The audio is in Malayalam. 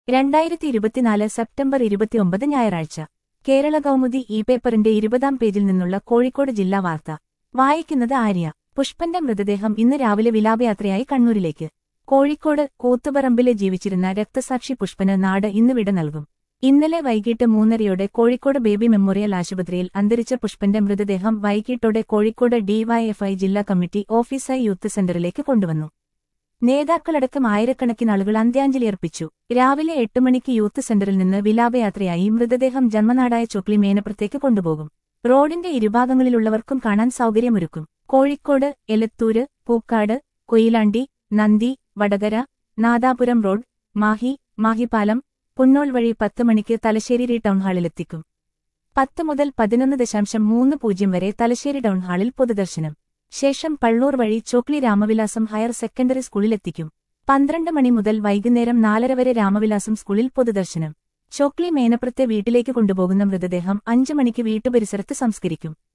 രണ്ടായിരത്തി ഇരുപത്തിനാല് സെപ്റ്റംബർ ഇരുപത്തിയൊമ്പത് ഞായറാഴ്ച കേരള കൗമുദി ഇ പേപ്പറിന്റെ ഇരുപതാം പേജിൽ നിന്നുള്ള കോഴിക്കോട് ജില്ലാ വാർത്ത വായിക്കുന്നത് ആര്യ പുഷ്പന്റെ മൃതദേഹം ഇന്ന് രാവിലെ വിലാപയാത്രയായി കണ്ണൂരിലേക്ക് കോഴിക്കോട് കൂത്തുപറമ്പിലെ ജീവിച്ചിരുന്ന രക്തസാക്ഷി പുഷ്പന് നാട് ഇന്ന് വിട നൽകും ഇന്നലെ വൈകിട്ട് മൂന്നരയോടെ കോഴിക്കോട് ബേബി മെമ്മോറിയൽ ആശുപത്രിയിൽ അന്തരിച്ച പുഷ്പന്റെ മൃതദേഹം വൈകിട്ടോടെ കോഴിക്കോട് ഡിവൈഎഫ്ഐ ജില്ലാ കമ്മിറ്റി ഓഫീസായി യൂത്ത് സെന്ററിലേക്ക് കൊണ്ടുവന്നു നേതാക്കളടക്കം ആയിരക്കണക്കിന് ആളുകൾ അന്ത്യാഞ്ജലി അർപ്പിച്ചു രാവിലെ എട്ട് മണിക്ക് യൂത്ത് സെന്ററിൽ നിന്ന് വിലാപയാത്രയായി മൃതദേഹം ജന്മനാടായ ചൊക്ലി മേനപ്പുറത്തേക്ക് കൊണ്ടുപോകും റോഡിന്റെ ഇരുഭാഗങ്ങളിലുള്ളവർക്കും കാണാൻ സൗകര്യമൊരുക്കും കോഴിക്കോട് എലത്തൂര് പൂക്കാട് കൊയിലാണ്ടി നന്ദി വടകര നാദാപുരം റോഡ് മാഹി മാഹിപ്പാലം പുന്നോൾ വഴി പത്ത് മണിക്ക് തലശ്ശേരി ടൗൺഹാളിലെത്തിക്കും പത്ത് മുതൽ പതിനൊന്ന് ദശാംശം മൂന്ന് പൂജ്യം വരെ തലശ്ശേരി ടൗൺഹാളിൽ പൊതുദർശനം ശേഷം പള്ളൂർ വഴി ചോക്ലി രാമവിലാസം ഹയർ സെക്കൻഡറി സ്കൂളിലെത്തിക്കും പന്ത്രണ്ട് മണി മുതൽ വൈകുന്നേരം നാലര വരെ രാമവിലാസം സ്കൂളിൽ പൊതുദർശനം ചോക്ലി മേനപ്പുറത്തെ വീട്ടിലേക്ക് കൊണ്ടുപോകുന്ന മൃതദേഹം അഞ്ചു മണിക്ക് വീട്ടുപരിസരത്ത് സംസ്കരിക്കും